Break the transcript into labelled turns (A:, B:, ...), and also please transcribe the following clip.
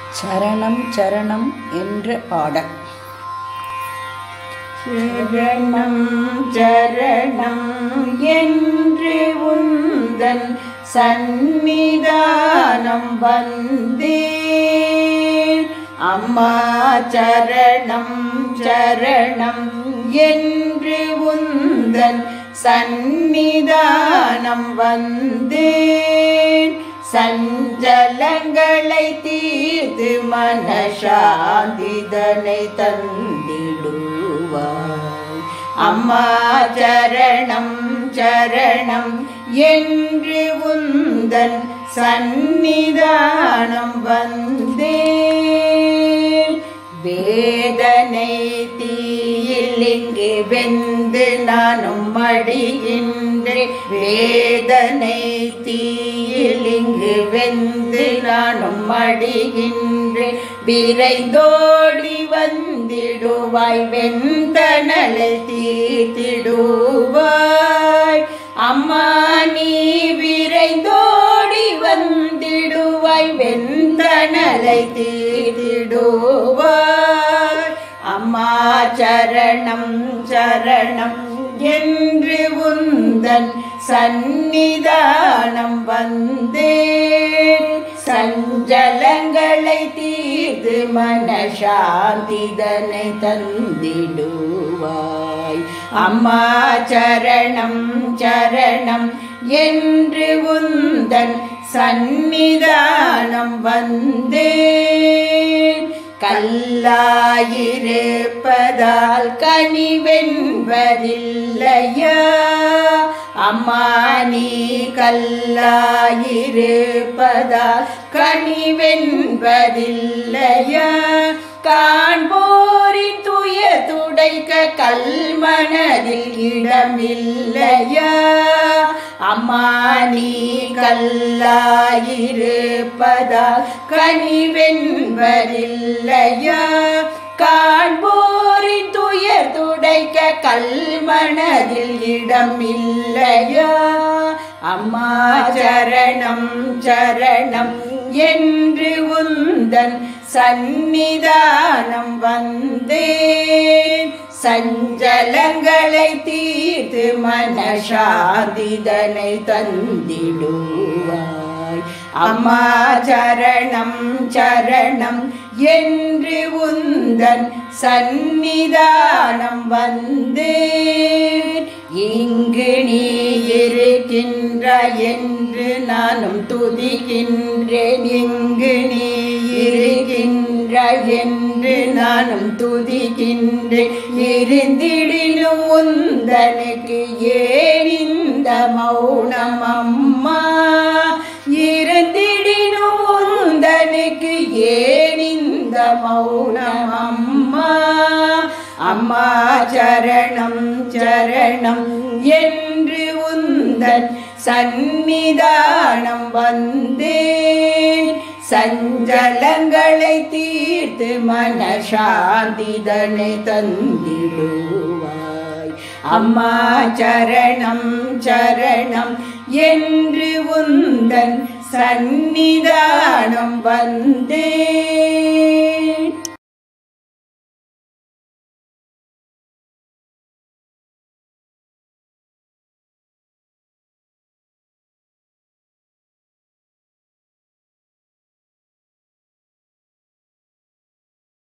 A: சரணம் சரணம் என்ற பாடல்
B: சரணம் சரணம் என்று உந்தன் சந்நிதானம் வந்தேன் அம்மா சரணம் சரணம் என்று உந்தன் சந்நிதானம் வந்தேன் சஞ்சலங்களை தீர்த்து மனசாந்திதனை தந்திடுவாய் அம்மா சரணம் சரணம் என்று உந்தன் சந்நிதானம் வந்தேன் வேதனை தீயில் இங்கு வெந்து நானும் மடிகின்றேன் வேதனை தீயில் இங்கு வெந்து நானும் மடிகின்றேன் விரைந்தோடி வந்திடுவாய் வெந்தனலை தீர்த்திடுவாய் அம்மா நீ விரைந்தோடி வந்திடுவாய் வெந்தனலை தீர்த்திடுவாய் அம்மா சரணம் சரணம் என்று உந்தன் சந்நிதானம் வந்தேன் சஞ்சலங்களை தீர்த்து மனசாந்திதனை தந்திடுவாய் அம்மா சரணம் சரணம் என்று உந்தன் சந்நிதானம் வந்தேன் கல்லாயிருப்பதால் கனிவென்பதில்லையா அம்மா நீ கல்லாயிருப்பதால் கனிவென்பதில்லையா காண்போரின் துய துடைக்க கல்மனதில் இடமில்லையா அம்மா நீ கல்லாயிருப்பதால் கனிவென்பதில்லையா காண்போரின் துயர் துடைக்க கல்மனதில் இடம் இல்லையா அம்மா சரணம் சரணம் என்று உந்தன் சந்நிதானம் வந்தேன் சஞ்சலங்களை தீர்த்து மனசாதிதனை தந்திடுவாய் அம்மா சரணம் சரணம் என்று உந்தன் சந்நிதானம் வந்தேன் இங்கு நீ இருக்கின்ற என்று நானும் துதிக்கின்றேன் இங்கு நீ இருக்கின்ற என்று நானும் துதிக்கின்றேன் இருந்திடினும் உந்தனுக்கு ஏன் இந்த மௌனம் அம்மா இருந்திடினும் உந்தனுக்கு ஏன் இந்த மௌனம் அம்மா அம்மா சரணம் சரணம் என்று உந்தன் சந்நிதானம் வந்தேன் சஞ்சலங்களை தீர்த்து மனசாந்திதனை தந்திடுவாய் அம்மா சரணம் சரணம் என்று உந்தன் சந்நிதானம் வந்தேன்